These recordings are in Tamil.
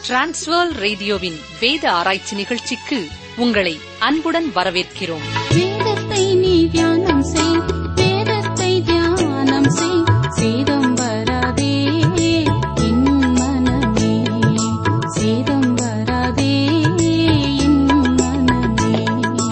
டிரான்ஸ்வர் ரேடியோவின் வேத ஆராய்ச்சி நிகழ்ச்சிக்கு உங்களை அன்புடன் வரவேற்கிறோம் வேதத்தை நீ தியானம் செய் வேதத்தை தியானம் செய் சேதம் வராதே என் மனமே சேதம் வராதே என் மனமே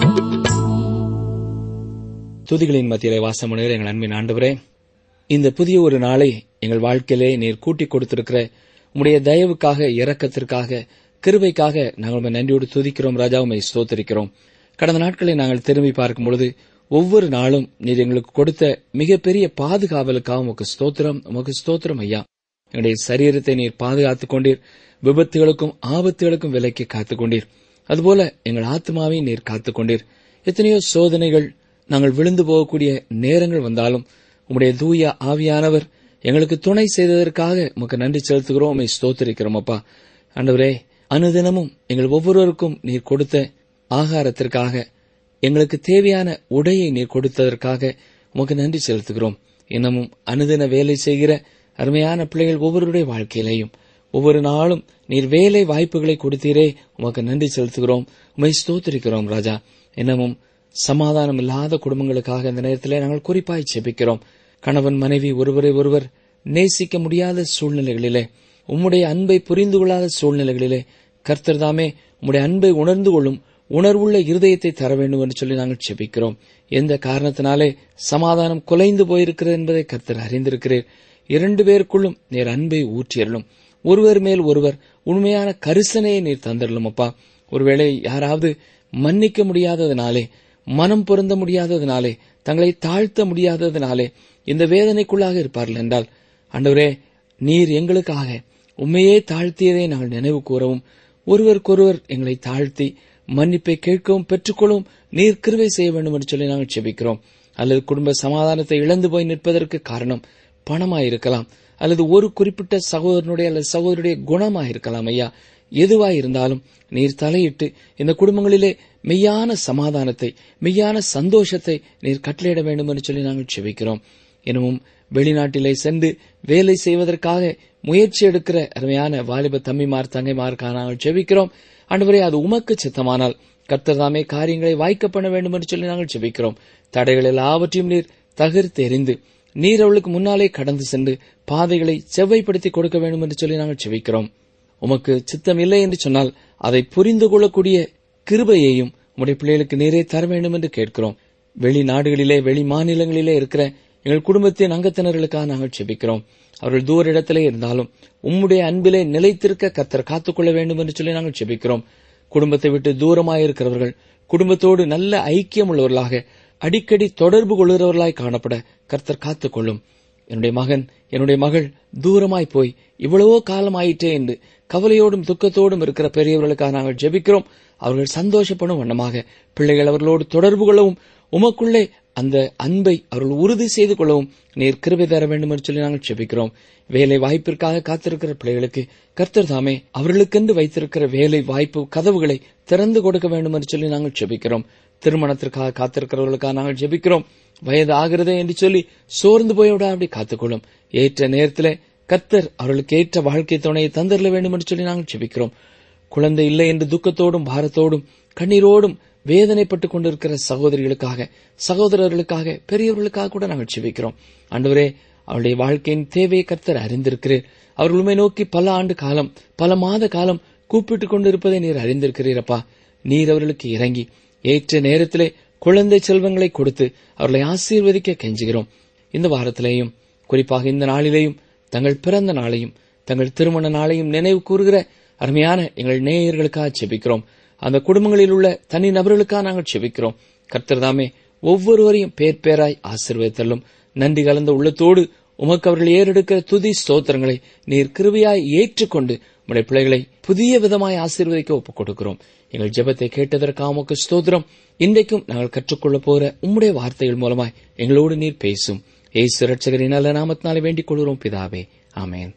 துதிகளின் மத்தியிலே வாசமுடைகிற எங்கள் அன்பின் ஆண்டவரே இந்த புதிய ஒரு நாளை எங்கள் வாழ்க்கையிலே நீர் கூட்டிக் கொடுத்திருக்கிற உம்முடைய தயவுக்காக இரக்கத்திற்காக கிருபைக்காக நாங்கள் உம்மை நன்றியோடு துதிக்கிறோம் ராஜா உம்மை ஸ்தோத்தரிக்கிறோம் கடந்த நாட்களை நாங்கள் திரும்பி பார்க்கும் பொழுது ஒவ்வொரு நாளும் நீர் எங்களுக்கு கொடுத்த மிகப்பெரிய பாதுகாவலுக்காக உமக்கு ஸ்தோத்திரம் உமக்கு ஸ்தோத்திரம் ஐயா எங்களுடைய சரீரத்தை நீர் பாதுகாத்துக் கொண்டீர் விபத்துகளுக்கும் ஆபத்துகளுக்கும் விலைக்கு காத்துக் கொண்டீர் அதுபோல எங்கள் ஆத்மாவை நீர் காத்துக் கொண்டீர் எத்தனையோ சோதனைகள் நாங்கள் விழுந்து போகக்கூடிய நேரங்கள் வந்தாலும் உம்முடைய தூய ஆவியானவர் எங்களுக்கு துணை செய்ததற்காக உமக்கு நன்றி செலுத்துகிறோம் உம்மை ஸ்தோத்திரிக்கிறோம் அப்பா ஆண்டவரே அனுதினமும் எங்கள் ஒவ்வொருவருக்கும் நீர் கொடுத்த ஆகாரத்திற்காக எங்களுக்கு தேவையான உடையை நீர் கொடுத்ததற்காக உமக்கு நன்றி செலுத்துகிறோம் இன்னமும் அனுதின வேலை செய்கிற அருமையான பிள்ளைகள் ஒவ்வொருடைய வாழ்க்கையிலேயும் ஒவ்வொரு நாளும் நீர் வேலை வாய்ப்புகளை கொடுத்தீரே உமக்கு நன்றி செலுத்துகிறோம் உமை ஸ்தோத்திரிக்கிறோம் ராஜா இன்னமும் சமாதானம் இல்லாத குடும்பங்களுக்காக இந்த நேரத்திலே நாங்கள் குறிப்பாய் செபிக்கிறோம் கணவன் மனைவி ஒருவரை ஒருவர் நேசிக்க முடியாத சூழ்நிலைகளிலே உம்முடைய அன்பை புரிந்து கொள்ளாத சூழ்நிலைகளிலே கர்த்தர் தாமே உம்முடைய அன்பை உணர்ந்து கொள்ளும் உணர்வுள்ள இருதயத்தை தர வேண்டும் என்று சொல்லி நாங்கள் செபிக்கிறோம் எந்த காரணத்தினாலே சமாதானம் குலைந்து போயிருக்கிறது என்பதை கர்த்தர் அறிந்திருக்கிறீர் இரண்டு பேருக்குள்ளும் நீர் அன்பை ஊற்றியருளும் ஒருவர் மேல் ஒருவர் உண்மையான கரிசனையை நீர் தந்திரலும் அப்பா ஒருவேளை யாராவது மன்னிக்க முடியாததினாலே மனம் பொருந்த முடியாததினாலே தங்களை தாழ்த்த முடியாததினாலே இந்த வேதனைக்குள்ளாக இருப்பார்கள் என்றால் ஆண்டவரே நீர் எங்களுக்காக உண்மையே தாழ்த்தியதை நாங்கள் நினைவு கூறவும் ஒருவருக்கொருவர் எங்களை தாழ்த்தி மன்னிப்பை கேட்கவும் பெற்றுக்கொள்ளவும் நீர் கிருவை செய்ய வேண்டும் என்று சொல்லி நாங்கள் செபிக்கிறோம் அல்லது குடும்ப சமாதானத்தை இழந்து போய் நிற்பதற்கு காரணம் பணமாயிருக்கலாம் அல்லது ஒரு குறிப்பிட்ட சகோதரனுடைய அல்லது சகோதரனுடைய குணமாயிருக்கலாம் ஐயா எதுவாய் இருந்தாலும் நீர் தலையிட்டு இந்த குடும்பங்களிலே மெய்யான சமாதானத்தை மெய்யான சந்தோஷத்தை நீர் கட்டளையிட வேண்டும் என்று சொல்லி நாங்கள் செபிக்கிறோம் எனவும் வெளிநாட்டிலே சென்று வேலை செய்வதற்காக முயற்சி எடுக்கிற அருமையான வாலிப தம்பிமார் தங்கைமாருக்காக நாங்கள் செபிக்கிறோம் ஆண்டவரே அது உமக்கு சித்தமானால் கர்த்தர் தாமே காரியங்களை வாய்க்க பண்ண வேண்டும் என்று சொல்லி நாங்கள் செபிக்கிறோம் தடைகள் எல்லாவற்றையும் நீர் தகர்த்து எறிந்து நீர் அவளுக்கு முன்னாலே கடந்து சென்று பாதைகளை செவ்வைப்படுத்தி கொடுக்க வேண்டும் என்று சொல்லி நாங்கள் செபிக்கிறோம் உமக்கு சித்தம் இல்லை என்று சொன்னால் அதை புரிந்து கொள்ளக்கூடிய கிருபையையும் உம்முடைய பிள்ளைகளுக்கு நேரே தர வேண்டும் என்று கேட்கிறோம் வெளிநாடுகளிலே வெளி மாநிலங்களிலே இருக்கிற எங்கள் குடும்பத்தின் அங்கத்தினர்களுக்காக நாங்கள் செபிக்கிறோம் அவர்கள் தூர இடத்திலே இருந்தாலும் உம்முடைய அன்பிலே நிலைத்திருக்க கத்தர் காத்துக்கொள்ள வேண்டும் என்று சொல்லி நாங்கள் செபிக்கிறோம் குடும்பத்தை விட்டு தூரமாயிருக்கிறவர்கள் குடும்பத்தோடு நல்ல ஐக்கியம் உள்ளவர்களாக அடிக்கடி தொடர்பு கொள்கிறவர்களாய் காணப்பட கர்த்தர் காத்துக்கொள்ளும் என்னுடைய மகன் என்னுடைய மகள் தூரமாய் போய் இவ்வளவோ காலம் ஆயிற்றே என்று கவலையோடும் துக்கத்தோடும் இருக்கிற பெரியவர்களுக்காக நாங்கள் ஜெபிக்கிறோம் அவர்கள் சந்தோஷப்படும் வண்ணமாக பிள்ளைகள் அவர்களோடு தொடர்பு கொள்ளவும் உமக்குள்ளே அந்த அன்பை அவர்கள் உறுதி செய்து கொள்ளவும் நீர் கிருபை தர வேண்டும் என்று சொல்லி நாங்கள் செபிக்கிறோம் வேலை வாய்ப்பிற்காக காத்திருக்கிற பிள்ளைகளுக்கு கர்த்தர் தாமே அவர்களுக்கென்று வைத்திருக்கிற வேலை வாய்ப்பு கதவுகளை திறந்து கொடுக்க வேண்டும் என்று சொல்லி நாங்கள் செபிக்கிறோம் திருமணத்திற்காக காத்திருக்கிறவர்களுக்காக நாங்கள் ஜெபிக்கிறோம் வயது ஆகிறதே என்று சொல்லி சோர்ந்து போய்விட அப்படி காத்துக்கொள்ளும் ஏற்ற நேரத்திலே கர்த்தர் அவர்களுக்கு ஏற்ற வாழ்க்கை துணையை தந்தரல வேண்டும் என்று சொல்லி நாங்கள் செபிக்கிறோம் குழந்தை இல்லை என்று துக்கத்தோடும் பாரத்தோடும் கண்ணீரோடும் வேதனைப்பட்டுக் கொண்டிருக்கிற சகோதரிகளுக்காக சகோதரர்களுக்காக பெரியவர்களுக்காக கூட நாங்கள் செபிக்கிறோம் ஆண்டவரே அவருடைய வாழ்க்கையின் தேவையை கர்த்தர் அறிந்திருக்கிறீர் அவர்கள் உண்மை நோக்கி பல ஆண்டு காலம் பல மாத காலம் கூப்பிட்டுக் கொண்டிருப்பதை நீர் அறிந்திருக்கிறீரப்பா நீர் அவர்களுக்கு இறங்கி ஏற்ற நேரத்திலே குழந்தை செல்வங்களை கொடுத்து அவர்களை ஆசீர்வதிக்க கெஞ்சுகிறோம் இந்த வாரத்திலேயும் குறிப்பாக இந்த நாளிலேயும் தங்கள் பிறந்த நாளையும் தங்கள் திருமண நாளையும் நினைவு கூறுகிற அருமையான எங்கள் நேயர்களுக்காக செபிக்கிறோம் அந்த குடும்பங்களில் உள்ள தனி நபர்களுக்காக நாங்கள் செபிக்கிறோம் கர்த்தர்தாமே ஒவ்வொருவரையும் பேர் பேராய் ஆசீர்வதித்தள்ளும் நன்றி கலந்த உள்ளத்தோடு உமக்கு அவர்கள் ஏறெடுக்கிற துதி ஸ்தோத்திரங்களை நீர் கிருபையாய் ஏற்றுக்கொண்டு உடைய பிள்ளைகளை புதிய விதமாய் ஆசீர்வதிக்க ஒப்புக் கொடுக்கிறோம் எங்கள் ஜெபத்தை கேட்டதற்காக உமக்கு ஸ்தோத்திரம் இன்றைக்கும் நாங்கள் கற்றுக்கொள்ளப் போகிற உம்முடைய வார்த்தைகள் மூலமாய் எங்களோடு நீர் பேசும் ஏசு ரட்சகரின் நல்ல நாமத்தினாலே வேண்டிக் கொள்கிறோம் பிதாவே ஆமேன்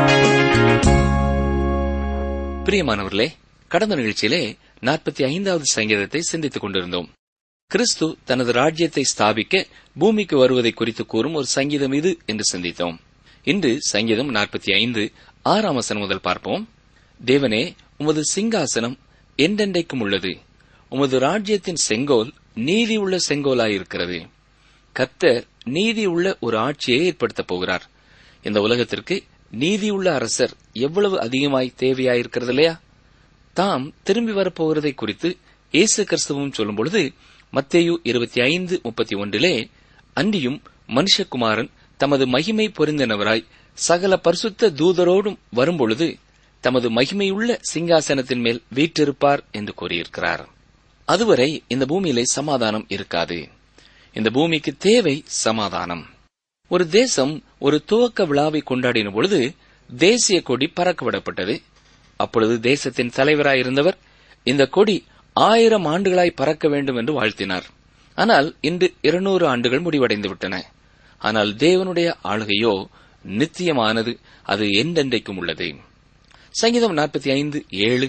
பிரியமானவர்களே கடந்த நிகழ்ச்சியிலே நாற்பத்தி ஐந்தாவது சங்கீதத்தை சிந்தித்துக் கொண்டிருந்தோம் கிறிஸ்து தனது ராஜ்யத்தை ஸ்தாபிக்க பூமிக்கு வருவதை குறித்து கூறும் ஒரு சங்கீதம் இது என்று சிந்தித்தோம் இன்று சங்கீதம் நாற்பத்தி ஐந்து ஆறாம் வசனம் முதல் பார்ப்போம் தேவனே உமது சிங்காசனம் என்றென்றைக்கும் உள்ளது உமது ராஜ்யத்தின் செங்கோல் நீதி உள்ள செங்கோலாயிருக்கிறது கர்த்தர் நீதி உள்ள ஒரு ஆட்சியை ஏற்படுத்தப் போகிறார் இந்த உலகத்திற்கு நீதியுள்ள அரசர் எவ்வளவு அதிகமாய் தேவையாயிருக்கிறது இல்லையா தாம் திரும்பி வரப்போகிறதை குறித்து இயேசு கிறிஸ்துவும் சொல்லும் பொழுது மத்தேயு இருபத்தி ஐந்து முப்பத்தி ஒன்றிலே அன்றியும் மனுஷகுமாரன் தமது மகிமை பொருந்தினவராய் சகல பரிசுத்த தூதரோடும் வரும்பொழுது தமது மகிமையுள்ள சிங்காசனத்தின் மேல் வீற்றிருப்பார் என்று கூறியிருக்கிறார் அதுவரை இந்த பூமியிலே சமாதானம் இருக்காது இந்த பூமிக்கு தேவை சமாதானம் ஒரு தேசம் ஒரு துவக்க விழாவை கொண்டாடின பொழுது தேசிய கொடி பறக்க விடப்பட்டது அப்பொழுது தேசத்தின் தலைவராயிருந்தவர் இந்த கொடி ஆயிரம் ஆண்டுகளாய் பறக்க வேண்டும் என்று வாழ்த்தினார் ஆனால் இன்று இருநூறு ஆண்டுகள் முடிவடைந்து விட்டன ஆனால் தேவனுடைய ஆளுகையோ நித்தியமானது அது என்றென்றைக்கும் உள்ளது சங்கீதம் நாற்பத்தி ஐந்து ஏழு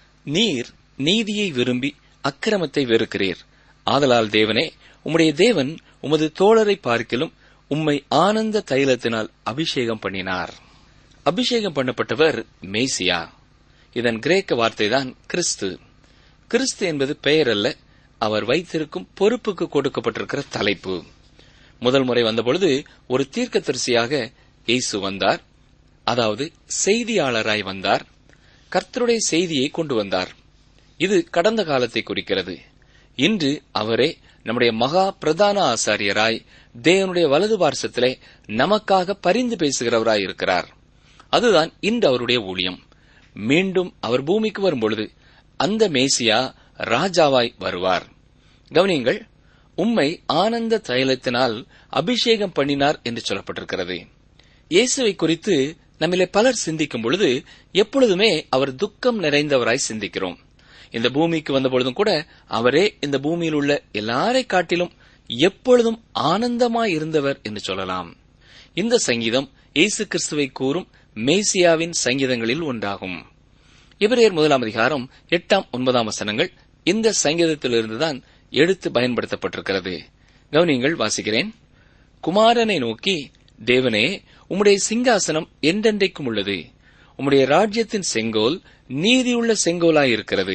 நீர் நீதியை விரும்பி அக்கிரமத்தை வெறுக்கிறீர் ஆதலால் தேவனே உம்முடைய தேவன் உமது தோழரை பார்க்கிலும் உம்மை ஆனந்த தைலத்தினால் அபிஷேகம் பண்ணினார் அபிஷேகம் பண்ணப்பட்டவர் மேசியா இதன் கிரேக்க வார்த்தைதான் கிறிஸ்து கிறிஸ்து என்பது பெயர் அல்ல அவர் வைத்திருக்கும் பொறுப்புக்கு கொடுக்கப்பட்டிருக்கிற தலைப்பு முதல் முறை வந்தபொழுது ஒரு தீர்க்கதரிசியாக இயேசு வந்தார் அதாவது செய்தியாளராய் வந்தார் கர்த்தருடைய செய்தியை கொண்டு வந்தார் இது கடந்த காலத்தை குறிக்கிறது இன்று அவரே நம்முடைய மகா பிரதான ஆசாரியராய் தேவனுடைய வலது பார்சத்திலே நமக்காக பரிந்து பேசுகிறவராய் இருக்கிறார் அதுதான் இன்று அவருடைய ஊழியம் மீண்டும் அவர் பூமிக்கு வரும்பொழுது அந்த மேசியா ராஜாவாய் வருவார் கவனியுங்கள் உம்மை ஆனந்த தைலத்தினால் அபிஷேகம் பண்ணினார் என்று சொல்லப்பட்டிருக்கிறது இயேசுவை குறித்து நம்மிலே பலர் சிந்திக்கும் பொழுது எப்பொழுதுமே அவர் துக்கம் நிறைந்தவராய் சிந்திக்கிறோம் இந்த பூமிக்கு வந்த பொழுதும் கூட அவரே இந்த பூமியில் உள்ள எல்லாரை காட்டிலும் எப்பொழுதும் ஆனந்தமாய் இருந்தவர் என்று சொல்லலாம் இந்த சங்கீதம் இயேசு கிறிஸ்துவை கூறும் மேசியாவின் சங்கீதங்களில் ஒன்றாகும் எபிரேயர் முதலாம் அதிகாரம் எட்டாம் ஒன்பதாம் வசனங்கள் இந்த சங்கீதத்திலிருந்துதான் எடுத்து பயன்படுத்தப்பட்டிருக்கிறது கவனியங்கள் வாசிக்கிறேன் குமாரனை நோக்கி தேவனே உம்முடைய சிங்காசனம் என்றென்றைக்கும் உள்ளது உம்முடைய ராஜ்யத்தின் செங்கோல் நீதியுள்ள செங்கோலாயிருக்கிறது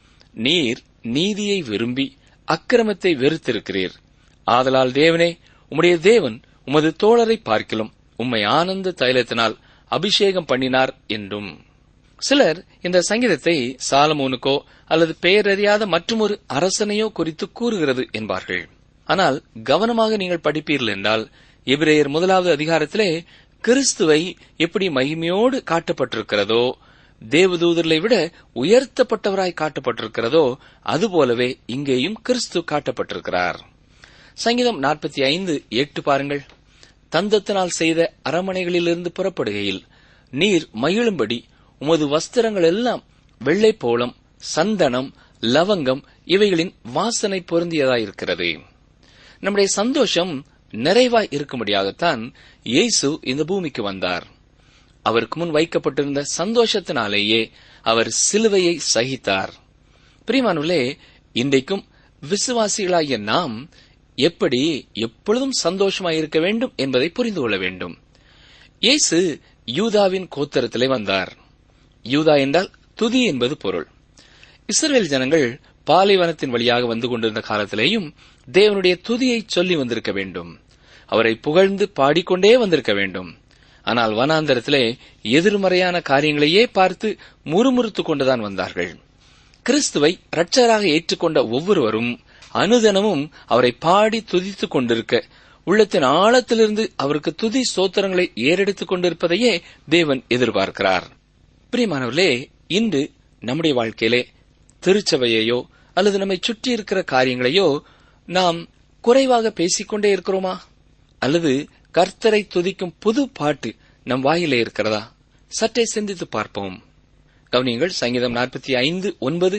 நீர் நீதியை விரும்பி அக்கிரமத்தை வெறுத்திருக்கிறீர் ஆதலால் தேவனே உம்முடைய தேவன் உமது தோழரை பார்க்கிலும் உம்மை ஆனந்த தைலத்தினால் அபிஷேகம் பண்ணினார் என்றும் சிலர் இந்த சங்கீதத்தை சாலமோனுக்கோ அல்லது பெயரறியாத மற்றொரு அரசனையோ குறித்து கூறுகிறது என்பார்கள் ஆனால் கவனமாக நீங்கள் படிப்பீர்கள் என்றால் எபிரேயர் முதலாவது அதிகாரத்திலே கிறிஸ்துவை எப்படி மகிமையோடு காட்டப்பட்டிருக்கிறதோ தேவதூதர்களை விட உயர்த்தப்பட்டவராய் காட்டப்பட்டிருக்கிறதோ அதுபோலவே இங்கேயும் கிறிஸ்து காட்டப்பட்டிருக்கிறார் சங்கீதம் நாற்பத்தி ஐந்து எட்டு பாருங்கள் தந்தத்தினால் செய்த அரமனைகளிலிருந்து புறப்படுகையில் நீர் மகிழும்படி உமது வஸ்திரங்கள் எல்லாம் வெள்ளை போலம் சந்தனம் லவங்கம் இவைகளின் வாசனை பொருந்தியதாயிருக்கிறது நம்முடைய சந்தோஷம் நிறைவாய் இருக்கும்படியாகத்தான் இயேசு இந்த பூமிக்கு வந்தார் அவருக்கு முன் வைக்கப்பட்டிருந்த சந்தோஷத்தினாலேயே அவர் சிலுவையை சகித்தார் பிரிமானுலே இன்றைக்கும் விசுவாசிகளாகிய நாம் எப்படி எப்பொழுதும் சந்தோஷமாய் இருக்க வேண்டும் என்பதை புரிந்து கொள்ள வேண்டும் இயேசு யூதாவின் கோத்தரத்திலே வந்தார் யூதா என்றால் துதி என்பது பொருள் இஸ்ரேல் ஜனங்கள் பாலைவனத்தின் வழியாக வந்து கொண்டிருந்த காலத்திலேயும் தேவனுடைய துதியை சொல்லி வந்திருக்க வேண்டும் அவரை புகழ்ந்து பாடிக்கொண்டே வந்திருக்க வேண்டும் ஆனால் வனாந்தரத்திலே எதிர்மறையான காரியங்களையே பார்த்து முறுமுறுத்துக் கொண்டுதான் வந்தார்கள் கிறிஸ்துவை இரட்சராக ஏற்றுக்கொண்ட ஒவ்வொருவரும் அனுதினமும் அவரை பாடி துதித்துக் கொண்டிருக்க உள்ளத்தின் ஆழத்திலிருந்து அவருக்கு துதி ஸ்தோத்திரங்களை ஏறெடுத்துக் கொண்டிருப்பதையே தேவன் எதிர்பார்க்கிறார் பிரியமானவர்களே இன்று நம்முடைய வாழ்க்கையிலே திருச்சபையையோ அல்லது நம்மை சுற்றி இருக்கிற காரியங்களையோ நாம் குறைவாக பேசிக்கொண்டே இருக்கிறோமா அல்லது கர்த்தரை துதிக்கும் புது பாட்டு நம் வாயிலே இருக்கிறதா சற்றே சிந்தித்து பார்ப்போம் கவனியங்கள் சங்கீதம் நாற்பத்தி ஐந்து ஒன்பது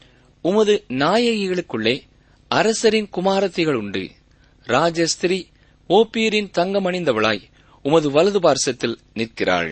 உமது நாயகிகளுக்குள்ளே அரசரின் குமாரத்திகள் உண்டு ராஜஸ்திரி ஓப்பீரின் தங்கமணிந்தவளாய் உமது வலது பார்சத்தில் நிற்கிறாள்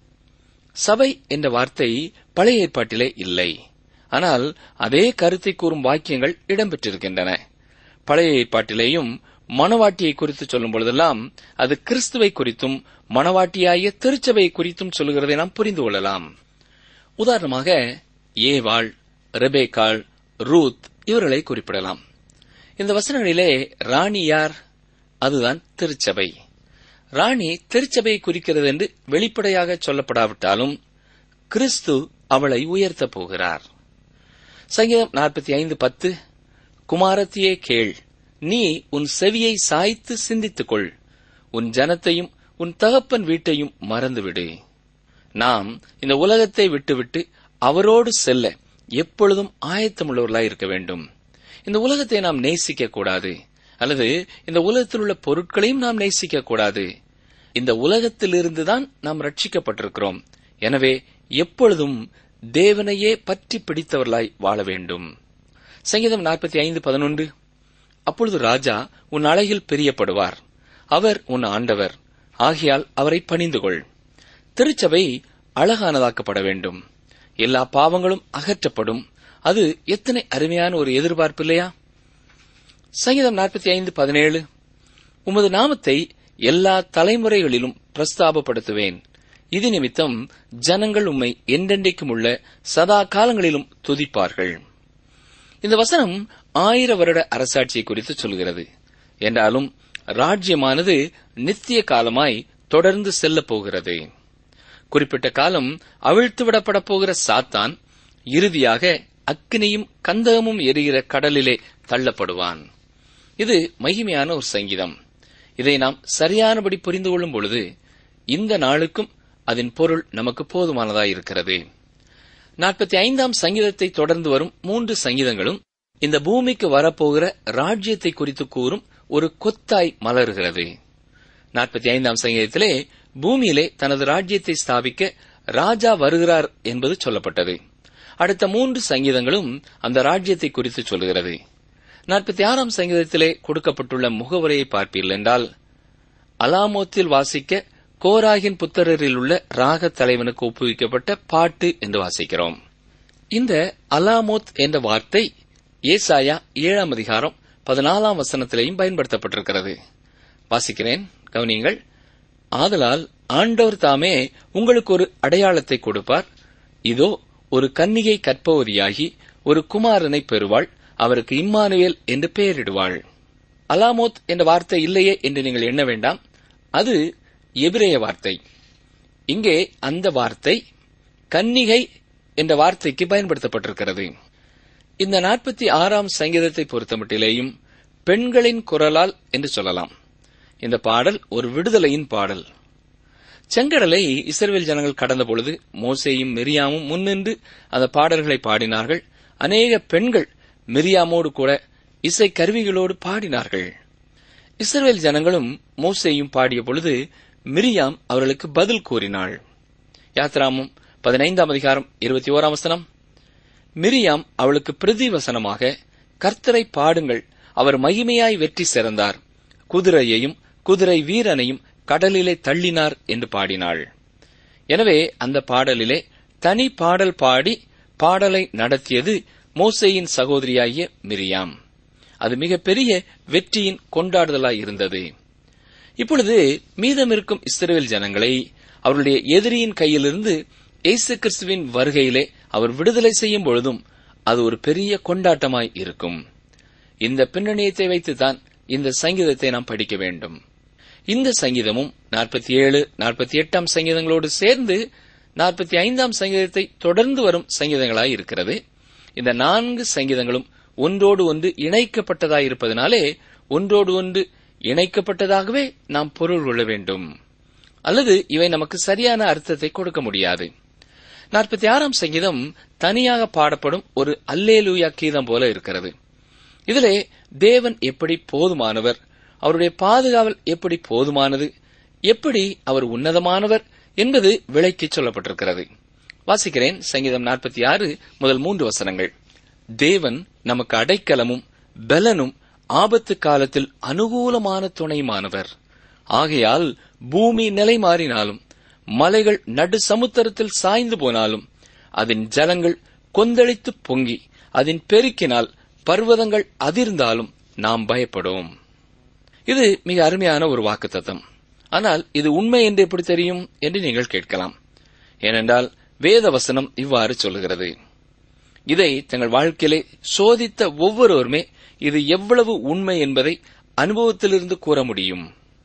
சபை என்ற வார்த்தை பழைய ஏற்பாட்டிலே இல்லை ஆனால் அதே கருத்தை கூறும் வாக்கியங்கள் இடம்பெற்றிருக்கின்றன பழைய ஏற்பாட்டிலேயும் மணவாட்டியை குறித்து சொல்லும் பொழுதெல்லாம் அது கிறிஸ்துவை குறித்தும் மணவாட்டியாகிய திருச்சபையை குறித்தும் சொல்லுகிறதை நாம் புரிந்து கொள்ளலாம் உதாரணமாக ஏவாள் ரெபேக்காள் ரூத் இவர்களை குறிப்பிடலாம் இந்த வசனங்களிலே ராணி யார் அதுதான் திருச்சபை ராணி திருச்சபையை குறிக்கிறது என்று வெளிப்படையாக சொல்லப்படாவிட்டாலும் கிறிஸ்து அவளை உயர்த்தப் போகிறார் சங்கீதம் நாற்பத்தி ஐந்து பத்து குமாரத்தியே கேள் நீ உன் செவியை சாய்த்து சிந்தித்துக் கொள் உன் ஜனத்தையும் உன் தகப்பன் வீட்டையும் மறந்துவிடு நாம் இந்த உலகத்தை விட்டுவிட்டு அவரோடு செல்ல எப்பொழுதும் ஆயத்தமுள்ளவர்களாய் இருக்க வேண்டும் இந்த உலகத்தை நாம் நேசிக்க கூடாது அல்லது இந்த உலகத்தில் உள்ள பொருட்களையும் நாம் நேசிக்க கூடாது இந்த உலகத்திலிருந்துதான் நாம் ரட்சிக்கப்பட்டிருக்கிறோம் எனவே எப்பொழுதும் தேவனையே பற்றி பிடித்தவர்களாய் வாழ வேண்டும் சங்கீதம் நாற்பத்தி ஐந்து பதினொன்று அப்பொழுது ராஜா உன் அழகில் பிரியப்படுவார் அவர் உன் ஆண்டவர் ஆகையால் அவரை பணிந்து கொள் திருச்சபை அழகானதாக்கப்பட வேண்டும் எல்லா பாவங்களும் அகற்றப்படும் அது எத்தனை அருமையான ஒரு எதிர்பார்ப்பு இல்லையா சங்கீதம் நாற்பத்தி ஐந்து பதினேழு உமது நாமத்தை எல்லா தலைமுறைகளிலும் பிரஸ்தாபப்படுத்துவேன் இது நிமித்தம் ஜனங்கள் உம்மை என்றென்றைக்கும் உள்ள சதா காலங்களிலும் துதிப்பார்கள் இந்த வசனம் ஆயிர வருட அரசாட்சியை குறித்து சொல்கிறது என்றாலும் ராஜ்யமானது நித்திய காலமாய் தொடர்ந்து செல்லப் போகிறது குறிப்பிட்ட காலம் அவிழ்த்து விடப்பட போகிற சாத்தான் இறுதியாக அக்கினியும் கந்தகமும் எரிகிற கடலிலே தள்ளப்படுவான் இது மகிமையான ஒரு சங்கீதம் இதை நாம் சரியானபடி புரிந்து கொள்ளும் பொழுது இந்த நாளுக்கும் அதன் பொருள் நமக்கு போதுமானதாயிருக்கிறது நாற்பத்தி ஐந்தாம் சங்கீதத்தை தொடர்ந்து வரும் மூன்று சங்கீதங்களும் இந்த பூமிக்கு வரப்போகிற ராஜ்யத்தை குறித்து கூறும் ஒரு கொத்தாய் மலர்கிறது நாற்பத்தி ஐந்தாம் சங்கீதத்திலே பூமியிலே தனது ராஜ்யத்தை ஸ்தாபிக்க ராஜா வருகிறார் என்பது சொல்லப்பட்டது அடுத்த மூன்று சங்கீதங்களும் அந்த ராஜ்யத்தை குறித்து சொல்கிறது நாற்பத்தி ஆறாம் சங்கீதத்திலே கொடுக்கப்பட்டுள்ள முகவரையை பார்ப்பீர்கள் என்றால் அலாமோத்தில் வாசிக்க கோராகின் புத்தரில் உள்ள ராக தலைவனுக்கு ஒப்புவிக்கப்பட்ட பாட்டு என்று வாசிக்கிறோம் இந்த அலாமோத் என்ற வார்த்தை ஏசாயா ஏழாம் அதிகாரம் பதினாலாம் வசனத்திலேயும் பயன்படுத்தப்பட்டிருக்கிறது வாசிக்கிறேன் கவனியுங்கள் ஆதலால் ஆண்டவர் தாமே உங்களுக்கு ஒரு அடையாளத்தை கொடுப்பார் இதோ ஒரு கன்னிகை கற்பவரியாகி ஒரு குமாரனை பெறுவாள் அவருக்கு இம்மானுவேல் என்று பெயரிடுவாள் அலாமோத் என்ற வார்த்தை இல்லையே என்று நீங்கள் எண்ண வேண்டாம் அது எபிரேய வார்த்தை இங்கே அந்த வார்த்தை கன்னிகை என்ற வார்த்தைக்கு பயன்படுத்தப்பட்டிருக்கிறது இந்த நாற்பத்தி ஆறாம் சங்கீதத்தை பொறுத்தமட்டிலேயும் பெண்களின் குரலால் என்று சொல்லலாம் இந்த பாடல் ஒரு விடுதலையின் பாடல் செங்கடலை இஸ்ரவேல் ஜனங்கள் கடந்த பொழுது மோசேயும் மிரியாமும் முன்னின்று அந்த பாடல்களை பாடினார்கள் அநேக பெண்கள் மிரியாமோடு கூட இசை கருவிகளோடு பாடினார்கள் இஸ்ரவேல் ஜனங்களும் மோசேயும் பாடிய பொழுது மிரியாம் அவர்களுக்கு பதில் கூறினாள் யாத்ராமும் பதினைந்தாம் அதிகாரம் இருபத்தி ஓராம் வசனம் மிரியாம் அவளுக்கு பிரதிவசனமாக கர்த்தரை பாடுங்கள் அவர் மகிமையாய் வெற்றி சிறந்தார் குதிரையையும் குதிரை வீரனையும் கடலிலே தள்ளினார் என்று பாடினாள் எனவே அந்த பாடலிலே தனி பாடல் பாடி பாடலை நடத்தியது மோசேயின் சகோதரியாகிய மிரியாம் அது மிகப்பெரிய வெற்றியின் கொண்டாடுதலாய் இருந்தது இப்பொழுது மீதமிருக்கும் இஸ்ரேல் ஜனங்களை அவருடைய எதிரியின் கையிலிருந்து இயேசு கிறிஸ்துவின் வருகையிலே அவர் விடுதலை செய்யும் பொழுதும் அது ஒரு பெரிய கொண்டாட்டமாய் இருக்கும் இந்த பின்னணியத்தை வைத்துதான் இந்த சங்கீதத்தை நாம் படிக்க வேண்டும் இந்த சங்கீதமும் நாற்பத்தி ஏழு நாற்பத்தி எட்டாம் சங்கீதங்களோடு சேர்ந்து நாற்பத்தி ஐந்தாம் சங்கீதத்தை தொடர்ந்து வரும் சங்கீதங்களாய் இருக்கிறது இந்த நான்கு சங்கீதங்களும் ஒன்றோடு ஒன்று இணைக்கப்பட்டதாய் இருப்பதனாலே ஒன்றோடு ஒன்று இணைக்கப்பட்டதாகவே நாம் பொருள் கொள்ள வேண்டும் அல்லது இவை நமக்கு சரியான அர்த்தத்தை கொடுக்க முடியாது நாற்பத்தி ஆறாம் சங்கீதம் தனியாக பாடப்படும் ஒரு அல்லேலூயா கீதம் போல இருக்கிறது இதிலே தேவன் எப்படி போதுமானவர் அவருடைய பாதுகாவல் எப்படி போதுமானது எப்படி அவர் உன்னதமானவர் என்பது விலைக்கு சொல்லப்பட்டிருக்கிறது வாசிக்கிறேன் சங்கீதம் நாற்பத்தி ஆறு முதல் மூன்று வசனங்கள் தேவன் நமக்கு அடைக்கலமும் பலனும் ஆபத்து காலத்தில் அனுகூலமான துணையுமானவர் ஆகையால் பூமி நிலை மாறினாலும் மலைகள் நடு சமுத்திரத்தில் சாய்ந்து போனாலும் அதன் ஜலங்கள் கொந்தளித்து பொங்கி அதன் பெருக்கினால் பர்வதங்கள் அதிர்ந்தாலும் நாம் பயப்படுவோம் இது மிக அருமையான ஒரு வாக்குத்தத்தம் ஆனால் இது உண்மை என்று எப்படி தெரியும் என்று நீங்கள் கேட்கலாம் ஏனென்றால் வேத வசனம் இவ்வாறு சொல்லுகிறது இதை தங்கள் வாழ்க்கையிலே சோதித்த ஒவ்வொருவருமே இது எவ்வளவு உண்மை என்பதை அனுபவத்திலிருந்து கூற முடியும்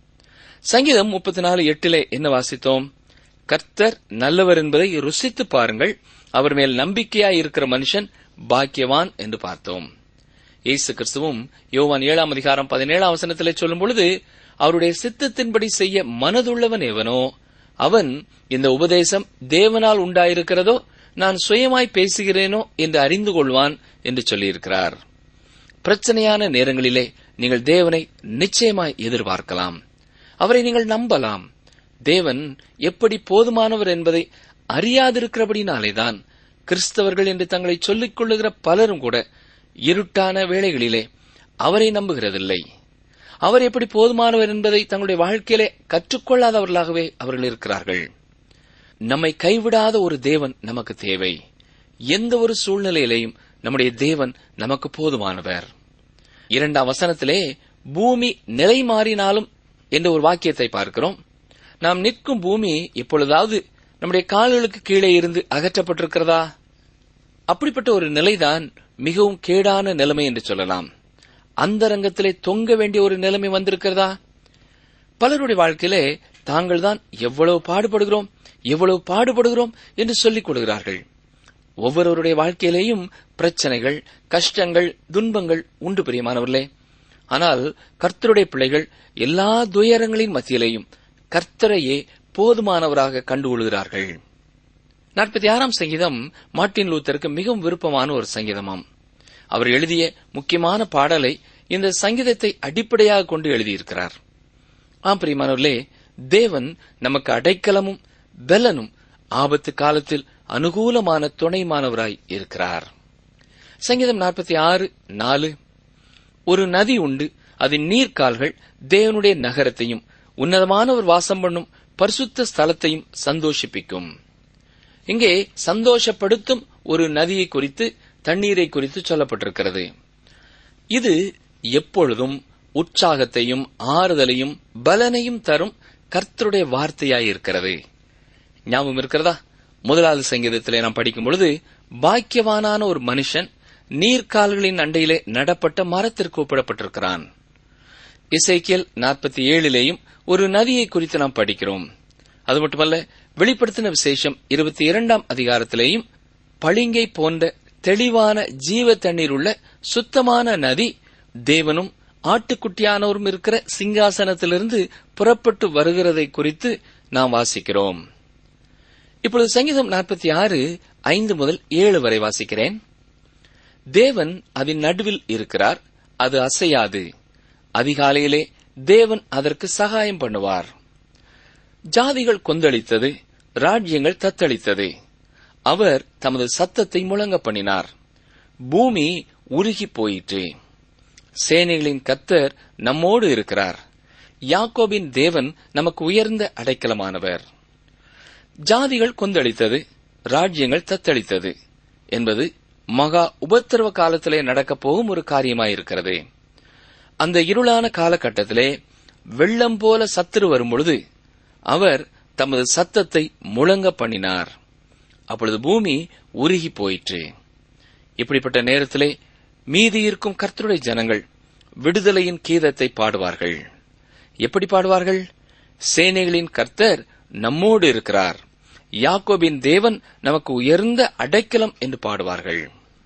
சங்கீதம் முப்பத்தி நாலு எட்டிலே என்ன வாசித்தோம் கர்த்தர் நல்லவர் என்பதை ருசித்து பாருங்கள் அவர் மேல் நம்பிக்கையாய் இருக்கிற மனுஷன் பாக்கியவான் என்று பார்த்தோம் இயேசு கிறிஸ்துவும் யோவான் ஏழாம் அதிகாரம் பதினேழாம் வசனத்திலே சொல்லும் பொழுது அவருடைய சித்தத்தின்படி செய்ய மனதுள்ளவன் எவனோ அவன் இந்த உபதேசம் தேவனால் உண்டாயிருக்கிறதோ நான் சுயமாய் பேசுகிறேனோ என்று அறிந்து கொள்வான் என்று சொல்லியிருக்கிறார் பிரச்சனையான நேரங்களிலே நீங்கள் தேவனை நிச்சயமாய் எதிர்பார்க்கலாம் அவரை நீங்கள் நம்பலாம் தேவன் எப்படி போதுமானவர் என்பதை அறியாதிருக்கிறபடினாலேதான் கிறிஸ்தவர்கள் என்று தங்களை சொல்லிக் கொள்ளுகிற பலரும் கூட இருட்டான வேளைகளிலே அவரை நம்புகிறதில்லை அவர் எப்படி போதுமானவர் என்பதை தங்களுடைய வாழ்க்கையிலே கற்றுக்கொள்ளாதவர்களாகவே அவர்கள் இருக்கிறார்கள் நம்மை கைவிடாத ஒரு தேவன் நமக்கு தேவை எந்த ஒரு சூழ்நிலையிலையும் நம்முடைய தேவன் நமக்கு போதுமானவர் இரண்டாம் வசனத்திலே பூமி நிலை மாறினாலும் என்ற ஒரு வாக்கியத்தை பார்க்கிறோம் நாம் நிற்கும் பூமி எப்பொழுதாவது நம்முடைய கால்களுக்கு கீழே இருந்து அகற்றப்பட்டிருக்கிறதா அப்படிப்பட்ட ஒரு நிலைதான் மிகவும் கேடான நிலைமை என்று சொல்லலாம் அந்த ரங்கத்திலே தொங்க வேண்டிய ஒரு நிலைமை வந்திருக்கிறதா பலருடைய வாழ்க்கையிலே தாங்கள் தான் எவ்வளவு பாடுபடுகிறோம் எவ்வளவு பாடுபடுகிறோம் என்று சொல்லிக் கொடுக்கிறார்கள் ஒவ்வொருவருடைய வாழ்க்கையிலேயும் பிரச்சனைகள் கஷ்டங்கள் துன்பங்கள் உண்டு பிரியமானவர்களே ஆனால் கர்த்தருடைய பிள்ளைகள் எல்லா துயரங்களின் மத்தியிலேயும் கர்த்தரையே போதுமானவராக கண்டுகொள்கிறார்கள் நாற்பத்தி ஆறாம் சங்கீதம் மார்ட்டின் லூத்தருக்கு மிகவும் விருப்பமான ஒரு சங்கீதமாம் அவர் எழுதிய முக்கியமான பாடலை இந்த சங்கீதத்தை அடிப்படையாக கொண்டு எழுதியிருக்கிறார் ஆம் பிரியமானவர்களே தேவன் நமக்கு அடைக்கலமும் பெலனும் ஆபத்து காலத்தில் அனுகூலமான துணைமானவராய் இருக்கிறார் சங்கீதம் நாற்பத்தி ஆறு நாலு ஒரு நதி உண்டு அதன் நீர்க்கால்கள் தேவனுடைய நகரத்தையும் உன்னதமானவர் வாசம் பண்ணும் பரிசுத்த ஸ்தலத்தையும் சந்தோஷிப்பிக்கும் இங்கே சந்தோஷப்படுத்தும் ஒரு நதியை குறித்து தண்ணீரை குறித்து சொல்லப்பட்டிருக்கிறது இது எப்பொழுதும் உற்சாகத்தையும் ஆறுதலையும் பலனையும் தரும் கர்த்தருடைய வார்த்தையாயிருக்கிறது ஞாபகம் இருக்கிறதா முதலாவது சங்கீதத்திலே நாம் படிக்கும் பொழுது பாக்கியவானான ஒரு மனுஷன் நீர்க்கால்களின் அண்டையிலே நடப்பட்ட மரத்திற்கு ஒப்பிடப்பட்டிருக்கிறான் இசைக்கியல் நாற்பத்தி ஏழிலேயும் ஒரு நதியை குறித்து நாம் படிக்கிறோம் அது மட்டுமல்ல வெளிப்படுத்தின விசேஷம் இருபத்தி இரண்டாம் அதிகாரத்திலேயும் பளிங்கை போன்ற தெளிவான ஜீவ தண்ணீர் உள்ள சுத்தமான நதி தேவனும் ஆட்டுக்குட்டியானவரும் இருக்கிற சிங்காசனத்திலிருந்து புறப்பட்டு வருகிறதை குறித்து நாம் வாசிக்கிறோம் இப்பொழுது சங்கீதம் நாற்பத்தி ஆறு ஐந்து முதல் ஏழு வரை வாசிக்கிறேன் தேவன் அதன் நடுவில் இருக்கிறார் அது அசையாது அதிகாலையிலே தேவன் அதற்கு சகாயம் பண்ணுவார் ஜாதிகள் கொந்தளித்தது ராஜ்யங்கள் தத்தளித்தது அவர் தமது சத்தத்தை முழங்க பண்ணினார் பூமி உருகி போயிற்று சேனைகளின் கத்தர் நம்மோடு இருக்கிறார் யாக்கோபின் தேவன் நமக்கு உயர்ந்த அடைக்கலமானவர் ஜாதிகள் கொந்தளித்தது ராஜ்யங்கள் தத்தளித்தது என்பது மகா உபத்திரவ காலத்திலே நடக்கப் போகும் ஒரு காரியமாயிருக்கிறது அந்த இருளான காலகட்டத்திலே வெள்ளம் போல சத்துரு வரும்பொழுது அவர் தமது சத்தத்தை முழங்க பண்ணினார் அப்பொழுது பூமி உருகி போயிற்று இப்படிப்பட்ட நேரத்திலே மீதி இருக்கும் கர்த்தருடைய ஜனங்கள் விடுதலையின் கீதத்தை பாடுவார்கள் எப்படி பாடுவார்கள் சேனைகளின் கர்த்தர் நம்மோடு இருக்கிறார் யாக்கோபின் தேவன் நமக்கு உயர்ந்த அடைக்கலம் என்று பாடுவார்கள்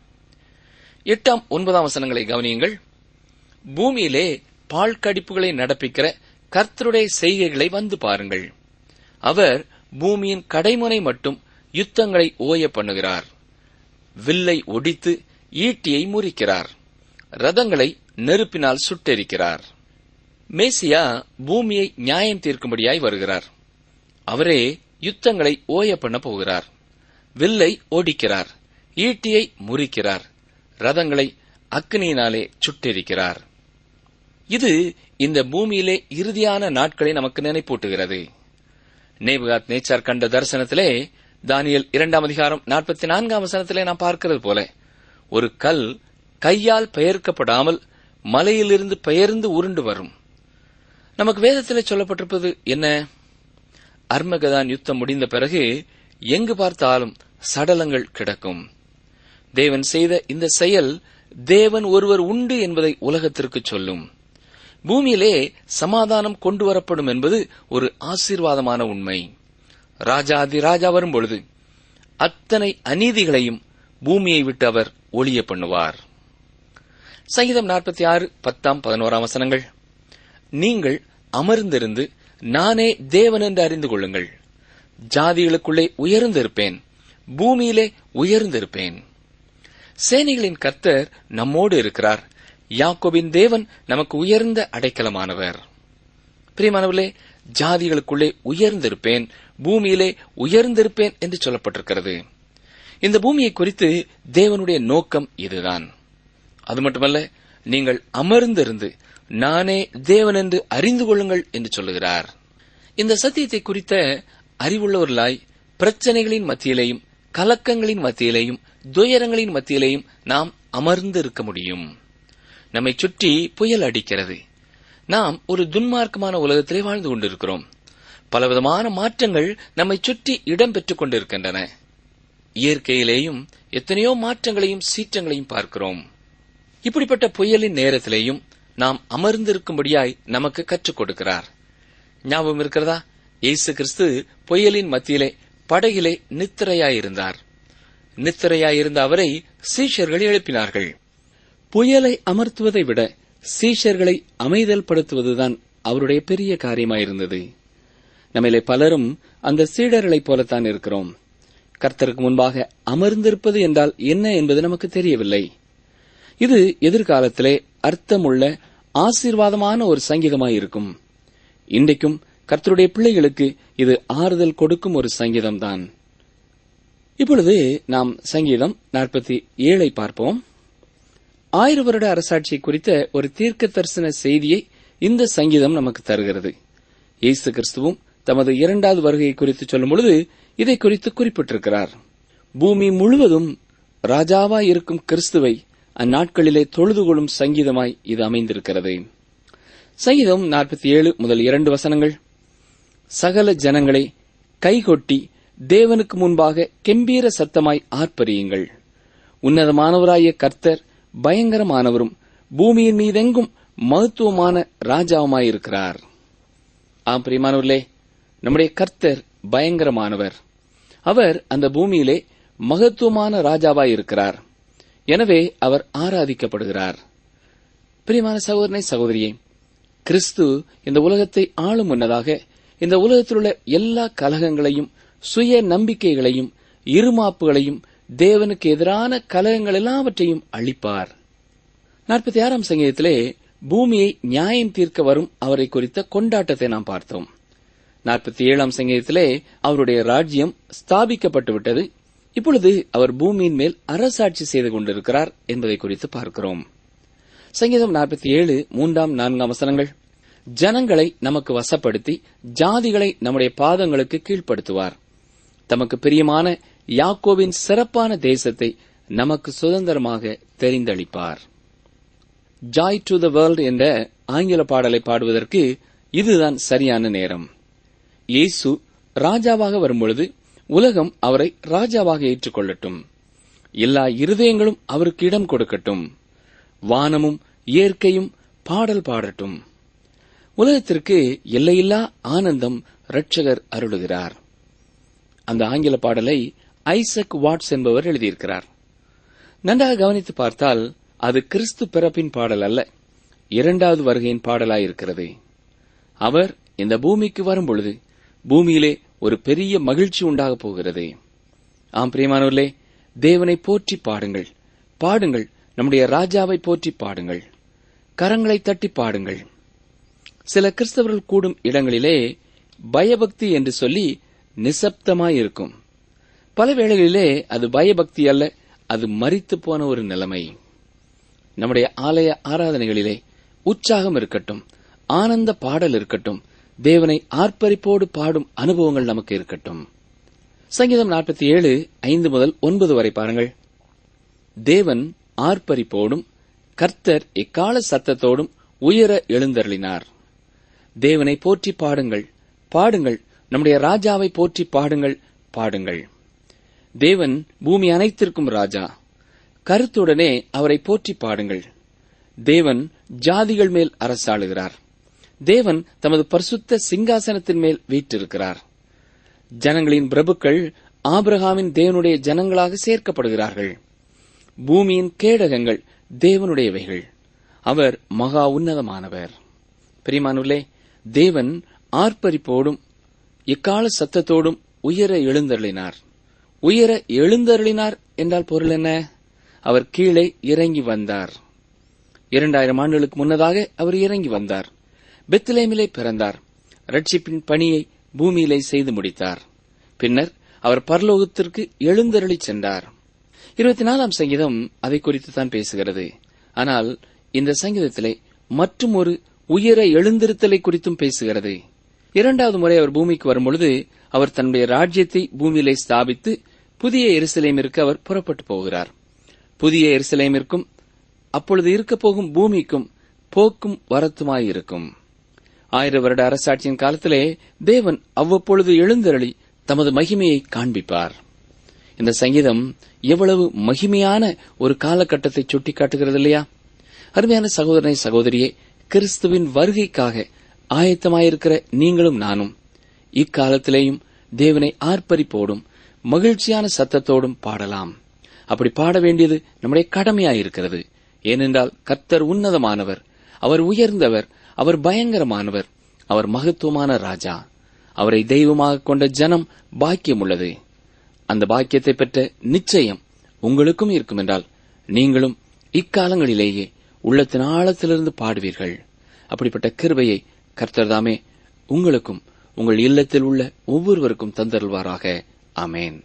எட்டாம் ஒன்பதாம் வசனங்களை கவனியுங்கள் பூமியிலே பால் கடிப்புகளை நடப்பிக்கிற கர்த்தருடைய செய்கைகளை வந்து பாருங்கள் அவர் பூமியின் கடைமுனை மட்டும் யுத்தங்களை ஓய பண்ணுகிறார் வில்லை ஒடித்து ஈட்டியை முறிக்கிறார் ரதங்களை நெருப்பினால் சுட்டெரிக்கிறார் மேசியா பூமியை நியாயம் தீர்க்கும்படியாய் வருகிறார் அவரே யுத்தங்களை ஓய பண்ண போகிறார் வில்லை ஓடிக்கிறார் ஈட்டியை முறிக்கிறார் ரதங்களை அக்னியினாலே சுட்டெரிக்கிறார் இது இந்த பூமியிலே இறுதியான நாட்களை நமக்கு நினைப்பூட்டுகிறது நேபுகாத் நேச்சார் கண்ட தரிசனத்திலே தானியல் இரண்டாம் அதிகாரம் நாற்பத்தி நான்காம் வசனத்திலே நாம் பார்க்கிறது போல ஒரு கல் கையால் பெயர்க்கப்படாமல் மலையிலிருந்து பெயர்ந்து உருண்டு வரும் நமக்கு வேதத்திலே சொல்லப்பட்டிருப்பது என்ன அர்மகதான் யுத்தம் முடிந்த பிறகு எங்கு பார்த்தாலும் சடலங்கள் கிடக்கும் தேவன் செய்த இந்த செயல் தேவன் ஒருவர் உண்டு என்பதை உலகத்திற்கு சொல்லும் பூமியிலே சமாதானம் கொண்டு வரப்படும் என்பது ஒரு ஆசீர்வாதமான உண்மை ராஜாதி ராஜா வரும் பொழுது அத்தனை அநீதிகளையும் பூமியை விட்டு அவர் ஒளிய பண்ணுவார் சங்கீதம் நாற்பத்தி ஆறு பத்தாம் பதினோராம் வசனங்கள் நீங்கள் அமர்ந்திருந்து நானே தேவன் என்று அறிந்து கொள்ளுங்கள் ஜாதிகளுக்குள்ளே உயர்ந்திருப்பேன் பூமியிலே உயர்ந்திருப்பேன் சேனைகளின் கர்த்தர் நம்மோடு இருக்கிறார் யாக்கோபின் தேவன் நமக்கு உயர்ந்த அடைக்கலமானவர் பிரியமானவர்களே ஜாதிகளுக்குள்ளே உயர்ந்திருப்பேன் பூமியிலே உயர்ந்திருப்பேன் என்று சொல்லப்பட்டிருக்கிறது இந்த பூமியை குறித்து தேவனுடைய நோக்கம் இதுதான் அது மட்டுமல்ல நீங்கள் அமர்ந்திருந்து நானே தேவன் என்று அறிந்து கொள்ளுங்கள் என்று சொல்லுகிறார் இந்த சத்தியத்தை குறித்த அறிவுள்ளவர்களாய் பிரச்சனைகளின் மத்தியிலேயும் கலக்கங்களின் மத்தியிலேயும் துயரங்களின் மத்தியிலேயும் நாம் அமர்ந்து இருக்க முடியும் நம்மை சுற்றி புயல் அடிக்கிறது நாம் ஒரு துன்மார்க்கமான உலகத்திலே வாழ்ந்து கொண்டிருக்கிறோம் பலவிதமான மாற்றங்கள் நம்மை சுற்றி இடம் பெற்றுக் கொண்டிருக்கின்றன இயற்கையிலேயும் எத்தனையோ மாற்றங்களையும் சீற்றங்களையும் பார்க்கிறோம் இப்படிப்பட்ட புயலின் நேரத்திலேயும் நாம் அமர்ந்திருக்கும்படியாய் நமக்கு கற்றுக் கொடுக்கிறார் ஞாபகம் இருக்கிறதா இயேசு கிறிஸ்து புயலின் மத்தியிலே படகிலே நித்திரையாயிருந்தார் நித்திரையாயிருந்த அவரை சீஷர்கள் எழுப்பினார்கள் புயலை அமர்த்துவதை விட சீஷர்களை அமைதல் படுத்துவதுதான் அவருடைய பெரிய காரியமாயிருந்தது நம்மிலே பலரும் அந்த சீடர்களைப் போலத்தான் இருக்கிறோம் கர்த்தருக்கு முன்பாக அமர்ந்திருப்பது என்றால் என்ன என்பது நமக்கு தெரியவில்லை இது எதிர்காலத்திலே அர்த்தமுள்ள ஆசீர்வாதமான ஒரு சங்கீதமாயிருக்கும் இன்றைக்கும் கர்த்தருடைய பிள்ளைகளுக்கு இது ஆறுதல் கொடுக்கும் ஒரு சங்கீதம்தான் இப்பொழுது நாம் சங்கீதம் நாற்பத்தி ஏழை பார்ப்போம் ஆயிரம் வருட அரசாட்சி குறித்த ஒரு தீர்க்க தரிசன செய்தியை இந்த சங்கீதம் நமக்கு தருகிறது இயேசு கிறிஸ்துவும் தமது இரண்டாவது வருகை குறித்து சொல்லும் பொழுது இதை குறித்து குறிப்பிட்டிருக்கிறார் பூமி முழுவதும் ராஜாவாய் இருக்கும் கிறிஸ்துவை அந்நாட்களிலே தொழுது கொள்ளும் சங்கீதமாய் இது அமைந்திருக்கிறது சங்கீதம் நாற்பத்தி ஏழு முதல் இரண்டு வசனங்கள் சகல ஜனங்களை கைகொட்டி தேவனுக்கு முன்பாக கெம்பீர சத்தமாய் ஆர்ப்பரியுங்கள் உன்னதமானவராய கர்த்தர் பயங்கரமானவரும் பூமியின் மீதெங்கும் மகத்துவமான ராஜாவுமாயிருக்கிறார் ஆம் பிரியமானவர்களே நம்முடைய கர்த்தர் பயங்கரமானவர் அவர் அந்த பூமியிலே மகத்துவமான ராஜாவாயிருக்கிறார் எனவே அவர் ஆராதிக்கப்படுகிறார் பிரியமான சகோதரனை சகோதரியே கிறிஸ்து இந்த உலகத்தை ஆளும் முன்னதாக இந்த உலகத்தில் உள்ள எல்லா கலகங்களையும் சுய நம்பிக்கைகளையும் இருமாப்புகளையும் தேவனுக்கு எதிரான கலகங்கள் எல்லாவற்றையும் அழிப்பார் நாற்பத்தி ஆறாம் சங்கீதத்திலே பூமியை நியாயம் தீர்க்க வரும் அவரை குறித்த கொண்டாட்டத்தை நாம் பார்த்தோம் நாற்பத்தி ஏழாம் சங்கீதத்திலே அவருடைய ராஜ்யம் ஸ்தாபிக்கப்பட்டு விட்டது இப்பொழுது அவர் பூமியின் மேல் அரசாட்சி செய்து கொண்டிருக்கிறார் என்பதை குறித்து பார்க்கிறோம் சங்கீதம் நாற்பத்தி ஏழு மூன்றாம் நான்காம் வசனங்கள் ஜனங்களை நமக்கு வசப்படுத்தி ஜாதிகளை நம்முடைய பாதங்களுக்கு கீழ்ப்படுத்துவார் தமக்கு பிரியமான யாக்கோவின் சிறப்பான தேசத்தை நமக்கு சுதந்திரமாக தெரிந்தளிப்பார் ஜாய் டு த வேர்ல்ட் என்ற ஆங்கில பாடலை பாடுவதற்கு இதுதான் சரியான நேரம் இயேசு ராஜாவாக வரும்பொழுது உலகம் அவரை ராஜாவாக ஏற்றுக்கொள்ளட்டும் எல்லா இருதயங்களும் அவருக்கு இடம் கொடுக்கட்டும் வானமும் இயற்கையும் பாடல் பாடட்டும் உலகத்திற்கு எல்லையில்லா ஆனந்தம் ரட்சகர் அருளுகிறார் அந்த ஆங்கில பாடலை ஐசக் வாட்ஸ் என்பவர் எழுதியிருக்கிறார் நன்றாக கவனித்து பார்த்தால் அது கிறிஸ்து பிறப்பின் பாடல் அல்ல இரண்டாவது வருகையின் பாடலாயிருக்கிறது அவர் இந்த பூமிக்கு வரும்பொழுது பூமியிலே ஒரு பெரிய மகிழ்ச்சி உண்டாகப் போகிறது ஆம் பிரியமானவர்களே தேவனை போற்றி பாடுங்கள் பாடுங்கள் நம்முடைய ராஜாவை போற்றி பாடுங்கள் கரங்களை தட்டி பாடுங்கள் சில கிறிஸ்தவர்கள் கூடும் இடங்களிலே பயபக்தி என்று சொல்லி நிசப்தமாயிருக்கும் பல வேளைகளிலே அது பயபக்தி அல்ல அது மறித்து போன ஒரு நிலைமை நம்முடைய ஆலய ஆராதனைகளிலே உற்சாகம் இருக்கட்டும் ஆனந்த பாடல் இருக்கட்டும் தேவனை ஆர்ப்பரிப்போடு பாடும் அனுபவங்கள் நமக்கு இருக்கட்டும் சங்கீதம் நாற்பத்தி ஏழு ஐந்து முதல் ஒன்பது வரை பாருங்கள் தேவன் ஆர்ப்பரிப்போடும் கர்த்தர் எக்கால சத்தத்தோடும் உயர எழுந்தருளினார் தேவனை போற்றி பாடுங்கள் பாடுங்கள் நம்முடைய ராஜாவை போற்றி பாடுங்கள் பாடுங்கள் தேவன் பூமி அனைத்திற்கும் ராஜா கருத்துடனே அவரை போற்றி பாடுங்கள் தேவன் ஜாதிகள் மேல் அரசாளுகிறார் தேவன் தமது பரிசுத்த சிங்காசனத்தின் மேல் வீற்றிருக்கிறார் ஜனங்களின் பிரபுக்கள் ஆபிரகாமின் தேவனுடைய ஜனங்களாக சேர்க்கப்படுகிறார்கள் பூமியின் கேடகங்கள் தேவனுடையவைகள் அவர் மகா உன்னதமானவர் பிரிமானுள்ளே தேவன் ஆர்ப்பரிப்போடும் இக்கால சத்தத்தோடும் உயர எழுந்தருளினார் உயர எழுந்தருளினார் என்றால் பொருள் என்ன அவர் கீழே இறங்கி வந்தார் இரண்டாயிரம் ஆண்டுகளுக்கு முன்னதாக அவர் இறங்கி வந்தார் பெத்லேமிலே பிறந்தார் ரட்சிப்பின் பணியை பூமியிலே செய்து முடித்தார் பின்னர் அவர் பரலோகத்திற்கு எழுந்தருளிச் சென்றார் இருபத்தி நாலாம் சங்கீதம் அதை குறித்து தான் பேசுகிறது ஆனால் இந்த சங்கீதத்திலே மற்றும் ஒரு உயர எழுந்திருத்தலை குறித்தும் பேசுகிறது இரண்டாவது முறை அவர் பூமிக்கு வரும்பொழுது அவர் தன்னுடைய ராஜ்யத்தை பூமியிலே ஸ்தாபித்து புதிய எருசலேமிற்கு அவர் புறப்பட்டு போகிறார் புதிய எருசலேமிற்கும் அப்பொழுது இருக்கப் போகும் பூமிக்கும் போக்கும் வரத்துமாயிருக்கும் ஆயிரம் வருட அரசாட்சியின் காலத்திலே தேவன் அவ்வப்பொழுது எழுந்தருளி தமது மகிமையை காண்பிப்பார் இந்த சங்கீதம் எவ்வளவு மகிமையான ஒரு காலகட்டத்தை சுட்டிக்காட்டுகிறது இல்லையா அருமையான சகோதரனை சகோதரியே கிறிஸ்துவின் வருகைக்காக ஆயத்தமாயிருக்கிற நீங்களும் நானும் இக்காலத்திலேயும் தேவனை ஆர்ப்பரிப்போடும் மகிழ்ச்சியான சத்தத்தோடும் பாடலாம் அப்படி பாட வேண்டியது நம்முடைய கடமையாயிருக்கிறது ஏனென்றால் கர்த்தர் உன்னதமானவர் அவர் உயர்ந்தவர் அவர் பயங்கரமானவர் அவர் மகத்துவமான ராஜா அவரை தெய்வமாக கொண்ட ஜனம் பாக்கியம் உள்ளது அந்த பாக்கியத்தை பெற்ற நிச்சயம் உங்களுக்கும் இருக்கும் என்றால் நீங்களும் இக்காலங்களிலேயே உள்ளத்தின் ஆழத்திலிருந்து பாடுவீர்கள் அப்படிப்பட்ட கிருபையை கர்த்தர்தாமே உங்களுக்கும் உங்கள் இல்லத்தில் உள்ள ஒவ்வொருவருக்கும் தந்தருள்வாராக ஆமேன்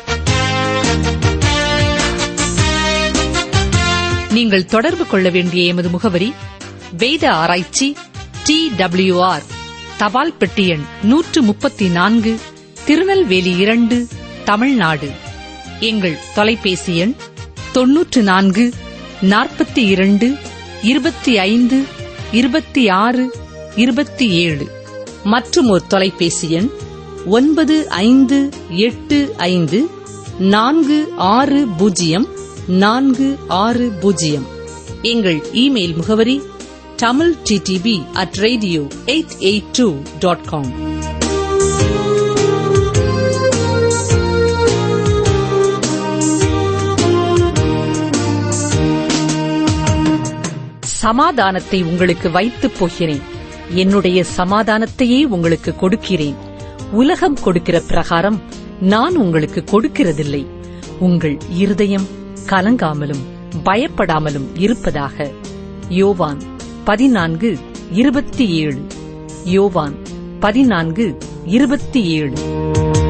நீங்கள் தொடர்பு கொள்ள வேண்டிய எமது முகவரி வேத ஆராய்ச்சி டி ஆர் தபால் பெட்டி எண் நூற்று முப்பத்தி நான்கு திருநெல்வேலி இரண்டு தமிழ்நாடு எங்கள் தொலைபேசி எண் தொன்னூற்று நான்கு நாற்பத்தி இரண்டு இருபத்தி ஐந்து இருபத்தி ஆறு இருபத்தி ஏழு மற்றும் ஒரு தொலைபேசி எண் ஒன்பது ஐந்து எட்டு ஐந்து நான்கு ஆறு பூஜ்ஜியம் நான்கு ஆறு பூஜ்ஜியம் எங்கள் இமெயில் முகவரி Tamil DTP at radio eight eight two dot com சமாதானத்தை உங்களுக்கு வைத்துப் போகிறேன் என்னுடைய சமாதானத்தையே உங்களுக்கு கொடுக்கிறேன் உலகம் கொடுக்கிற பிரகாரம் நான் உங்களுக்கு கொடுக்கிறதில்லை உங்கள் இருதயம் கலங்காமலும் பயப்படாமலும் இருப்பதாக யோவான் பதினான்கு இருபத்தி ஏழு யோவான் பதினான்கு இருபத்தி ஏழு